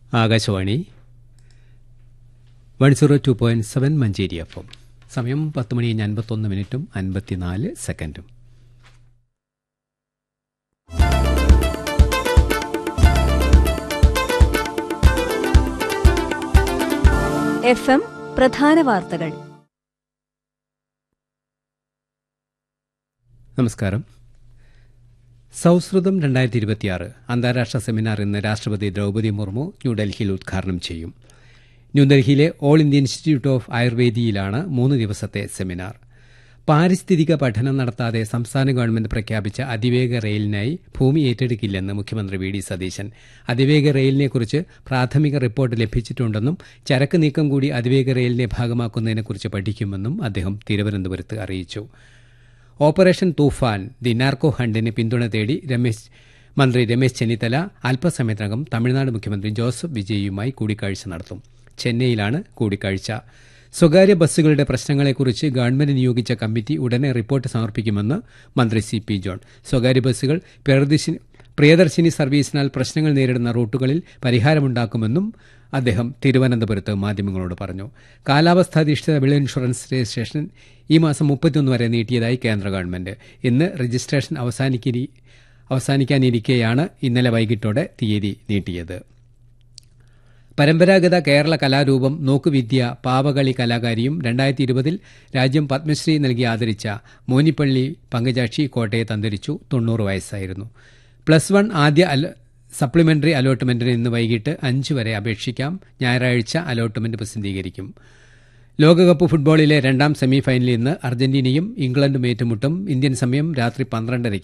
Akashvani one zero two point seven Manjeri F M സമയം പത്ത് മണി കഴിഞ്ഞ് അൻപത്തൊന്ന് മിനിറ്റും അൻപത്തിനാല് സെക്കൻഡും എഫ് എം പ്രധാന വാർത്തകൾ നമസ്കാരം സൗഹൃദം രണ്ടായിരത്തി ഇരുപത്തിയാറ് അന്താരാഷ്ട്ര സെമിനാർ ഇന്ന് രാഷ്ട്രപതി ദ്രൗപദി മുർമു ന്യൂഡൽഹിയിൽ ഉദ്ഘാടനം ചെയ്യും ന്യൂഡൽഹിയിലെ ഓൾ ഇന്ത്യ ഇൻസ്റ്റിറ്റ്യൂട്ട് ഓഫ് ആയുർവേദിയിലാണ് മൂന്ന് ദിവസത്തെ സെമിനാർ പാരിസ്ഥിതിക പഠനം നടത്താതെ സംസ്ഥാന ഗവൺമെന്റ് പ്രഖ്യാപിച്ച അതിവേഗ റെയിലിനായി ഭൂമി ഏറ്റെടുക്കില്ലെന്ന് മുഖ്യമന്ത്രി വി ഡി സതീശൻ അതിവേഗ റെയിലിനെക്കുറിച്ച് പ്രാഥമിക റിപ്പോർട്ട് ലഭിച്ചിട്ടുണ്ടെന്നും ചരക്ക് നീക്കം കൂടി അതിവേഗ റെയിലിനെ ഭാഗമാക്കുന്നതിനെക്കുറിച്ച് പഠിക്കുമെന്നും അദ്ദേഹം തിരുവനന്തപുരത്ത് അറിയിച്ചു ഓപ്പറേഷൻ തൂഫാൻ ദി നാർക്കോ ഹണ്ടിന് പിന്തുണ തേടി രമേശ് മന്ത്രി രമേശ് ചെന്നിത്തല അല്പസമയത്തിനകം തമിഴ്നാട് മുഖ്യമന്ത്രി ജോസഫ് വിജയിയുമായി കൂടിക്കാഴ്ച നടത്തും ചെന്നൈയിലാണ് കൂടിക്കാഴ്ച സ്വകാര്യ ബസ്സുകളുടെ പ്രശ്നങ്ങളെക്കുറിച്ച് ഗവൺമെന്റ് നിയോഗിച്ച കമ്മിറ്റി ഉടനെ റിപ്പോർട്ട് സമർപ്പിക്കുമെന്ന് മന്ത്രി സി പി ജോൺ സ്വകാര്യ ബസ്സുകൾ പ്രിയദർശിനി പ്രിയദർശിനി സർവീസിനാൽ പ്രശ്നങ്ങൾ നേരിടുന്ന റൂട്ടുകളിൽ പരിഹാരമുണ്ടാക്കുമെന്നും അദ്ദേഹം തിരുവനന്തപുരത്ത് മാധ്യമങ്ങളോട് പറഞ്ഞു കാലാവസ്ഥാധിഷ്ഠിത വിള ഇൻഷുറൻസ് രജിസ്ട്രേഷൻ ഈ മാസം മുപ്പത്തിയൊന്ന് വരെ നീട്ടിയതായി കേന്ദ്ര ഗവൺമെന്റ് ഇന്ന് രജിസ്ട്രേഷൻ അവസാനിക്കിരി അവസാനിക്കാനിരിക്കെയാണ് ഇന്നലെ വൈകിട്ടോടെ തീയതി നീട്ടിയത് പരമ്പരാഗത കേരള കലാരൂപം നോക്കുവിദ്യ പാവകളി കലാകാരിയും രണ്ടായിരത്തി ഇരുപതിൽ രാജ്യം പത്മശ്രീ നൽകി ആദരിച്ച മോനിപ്പള്ളി പങ്കജാക്ഷി കോട്ടയത്ത് അന്തരിച്ചു തൊണ്ണൂറ് വയസ്സായിരുന്നു പ്ലസ് വൺ ആദ്യ സപ്ലിമെന്ററി അലോട്ട്മെന്റിന് ഇന്ന് വൈകിട്ട് അഞ്ച് വരെ അപേക്ഷിക്കാം ഞായറാഴ്ച അലോട്ട്മെന്റ് പ്രസിദ്ധീകരിക്കും ലോകകപ്പ് ഫുട്ബോളിലെ രണ്ടാം സെമിഫൈനലിൽ ഇന്ന് അർജന്റീനയും ഇംഗ്ലണ്ടും ഏറ്റുമുട്ടും ഇന്ത്യൻ സമയം രാത്രി പന്ത്രണ്ടരയ്ക്ക്